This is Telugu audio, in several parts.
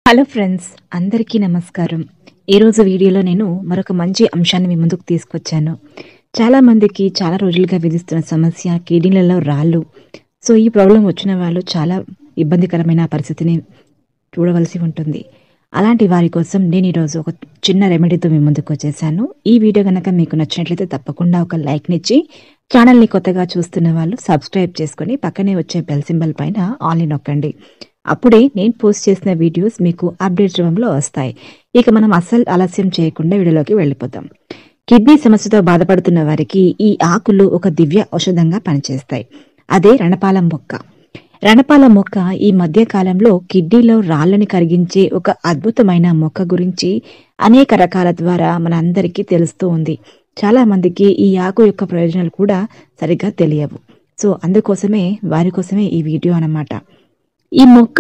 హలో ఫ్రెండ్స్ అందరికీ నమస్కారం ఈరోజు వీడియోలో నేను మరొక మంచి అంశాన్ని మీ ముందుకు తీసుకొచ్చాను చాలా మందికి చాలా రోజులుగా విధిస్తున్న సమస్య కిడ్నీలలో రాళ్ళు సో ఈ ప్రాబ్లం వచ్చిన వాళ్ళు చాలా ఇబ్బందికరమైన పరిస్థితిని చూడవలసి ఉంటుంది అలాంటి వారి కోసం నేను ఈరోజు ఒక చిన్న రెమెడీతో మీ ముందుకు వచ్చేసాను ఈ వీడియో కనుక మీకు నచ్చినట్లయితే తప్పకుండా ఒక లైక్నిచ్చి ఛానల్ని కొత్తగా చూస్తున్న వాళ్ళు సబ్స్క్రైబ్ చేసుకొని పక్కనే వచ్చే బెల్ సింబల్ పైన ఆన్లైన్ నొక్కండి అప్పుడే నేను పోస్ట్ చేసిన వీడియోస్ మీకు అప్డేట్ రూపంలో వస్తాయి ఇక మనం అస్సలు ఆలస్యం చేయకుండా వీడియోలోకి వెళ్ళిపోతాం కిడ్నీ సమస్యతో బాధపడుతున్న వారికి ఈ ఆకులు ఒక దివ్య ఔషధంగా పనిచేస్తాయి అదే రణపాలం మొక్క రణపాల మొక్క ఈ మధ్య కాలంలో కిడ్నీలో రాళ్ళని కరిగించే ఒక అద్భుతమైన మొక్క గురించి అనేక రకాల ద్వారా మనందరికీ తెలుస్తూ ఉంది చాలా మందికి ఈ ఆకు యొక్క ప్రయోజనాలు కూడా సరిగ్గా తెలియవు సో అందుకోసమే వారి కోసమే ఈ వీడియో అన్నమాట ఈ మొక్క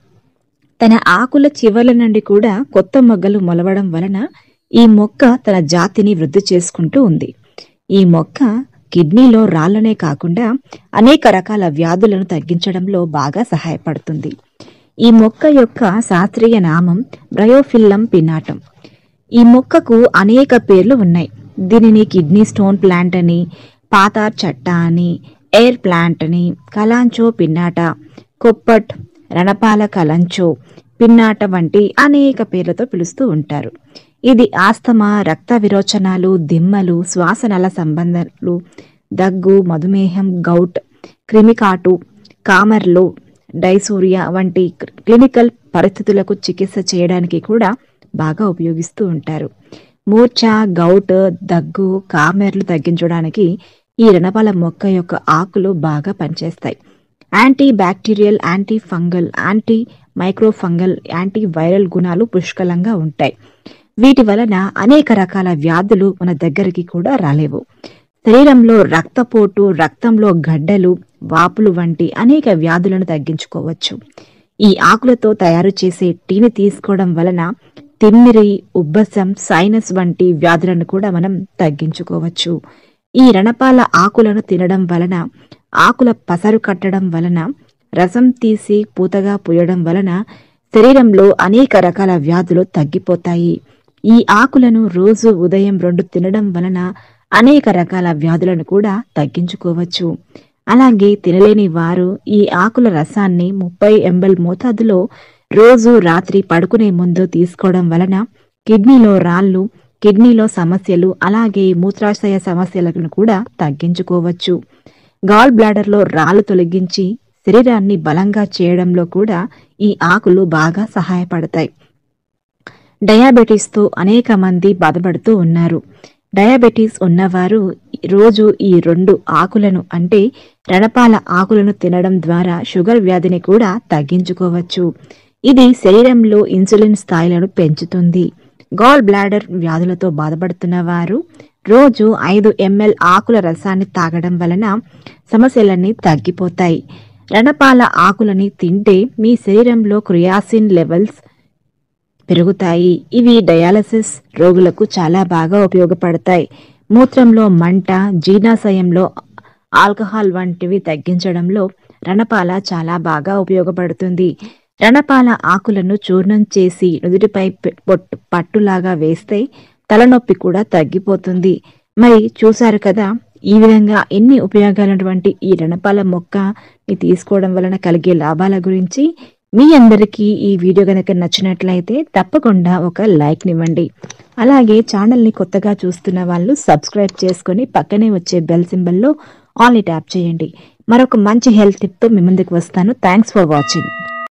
తన ఆకుల చివర్ల నుండి కూడా కొత్త మొగ్గలు మొలవడం వలన ఈ మొక్క తన జాతిని వృద్ధి చేసుకుంటూ ఉంది ఈ మొక్క కిడ్నీలో రాళ్లనే కాకుండా అనేక రకాల వ్యాధులను తగ్గించడంలో బాగా సహాయపడుతుంది ఈ మొక్క యొక్క శాస్త్రీయ నామం బ్రయోఫిల్లం పినాటం ఈ మొక్కకు అనేక పేర్లు ఉన్నాయి దీనిని కిడ్నీ స్టోన్ ప్లాంట్ అని పాతార్ చట్ట అని ఎయిర్ ప్లాంట్ అని కలాంచో పిన్నాట కొప్పట్ రణపాల కలంచో పిన్నాట వంటి అనేక పేర్లతో పిలుస్తూ ఉంటారు ఇది ఆస్తమా రక్త విరోచనాలు దిమ్మలు శ్వాసనల సంబంధాలు దగ్గు మధుమేహం గౌట్ క్రిమికాటు కామర్లు డైసూరియా వంటి క్లినికల్ పరిస్థితులకు చికిత్స చేయడానికి కూడా బాగా ఉపయోగిస్తూ ఉంటారు మూర్ఛ గౌట్ దగ్గు కామెర్లు తగ్గించడానికి ఈ రణపాల మొక్క యొక్క ఆకులు బాగా పనిచేస్తాయి antibacterial antifungal antimicrofungal antiviral గుణాలు పుష్కలంగా ఉంటాయి వీటి వలన అనేక రకాల వ్యాధులు మన దగ్గరికి కూడా రాలేవు శరీరంలో రక్తపోటు రక్తంలో గడ్డలు వాపులు వంటి అనేక వ్యాధులను తగ్గించుకోవచ్చు ఈ ఆకులతో తయారు చేసే టీని తీసుకోవడం వలన తిమ్మిరి ఉబ్బసం సైనస్ వంటి వ్యాధులను కూడా మనం తగ్గించుకోవచ్చు ఈ రణపాల ఆకులను తినడం వలన ఆకుల పసరు కట్టడం వలన రసం తీసి పూతగా పూయడం వలన శరీరంలో అనేక రకాల వ్యాధులు తగ్గిపోతాయి ఈ ఆకులను రోజు ఉదయం రెండు తినడం వలన అనేక రకాల వ్యాధులను కూడా తగ్గించుకోవచ్చు అలాగే తినలేని వారు ఈ ఆకుల రసాన్ని ముప్పై ఎంఎల్ మోతాదులో రోజు రాత్రి పడుకునే ముందు తీసుకోవడం వలన కిడ్నీలో రాళ్ళు కిడ్నీలో సమస్యలు అలాగే మూత్రాశయ సమస్యలను కూడా తగ్గించుకోవచ్చు గాల్ బ్లాడర్లో రాళ్ళు తొలగించి శరీరాన్ని బలంగా చేయడంలో కూడా ఈ ఆకులు బాగా సహాయపడతాయి డయాబెటీస్తో అనేక మంది బాధపడుతూ ఉన్నారు డయాబెటీస్ ఉన్నవారు రోజు ఈ రెండు ఆకులను అంటే రణపాల ఆకులను తినడం ద్వారా షుగర్ వ్యాధిని కూడా తగ్గించుకోవచ్చు ఇది శరీరంలో ఇన్సులిన్ స్థాయిలను పెంచుతుంది గాల్ బ్లాడర్ వ్యాధులతో బాధపడుతున్న వారు రోజు ఐదు ఎంఎల్ ఆకుల రసాన్ని తాగడం వలన సమస్యలన్నీ తగ్గిపోతాయి రణపాల ఆకులని తింటే మీ శరీరంలో క్రియాసిన్ లెవెల్స్ పెరుగుతాయి ఇవి డయాలసిస్ రోగులకు చాలా బాగా ఉపయోగపడతాయి మూత్రంలో మంట జీర్ణాశయంలో ఆల్కహాల్ వంటివి తగ్గించడంలో రణపాల చాలా బాగా ఉపయోగపడుతుంది రణపాల ఆకులను చూర్ణం చేసి నుదుటిపై పొట్టు పట్టులాగా వేస్తే తలనొప్పి కూడా తగ్గిపోతుంది మరి చూశారు కదా ఈ విధంగా ఎన్ని ఉపయోగాలైనటువంటి ఈ రణపాల మొక్కని తీసుకోవడం వలన కలిగే లాభాల గురించి మీ అందరికీ ఈ వీడియో కనుక నచ్చినట్లయితే తప్పకుండా ఒక లైక్ నివ్వండి అలాగే ఛానల్ని కొత్తగా చూస్తున్న వాళ్ళు సబ్స్క్రైబ్ చేసుకొని పక్కనే వచ్చే బెల్ సింబల్లో ఆల్ని ట్యాప్ చేయండి మరొక మంచి హెల్త్ టిప్తో మీ ముందుకు వస్తాను థ్యాంక్స్ ఫర్ వాచింగ్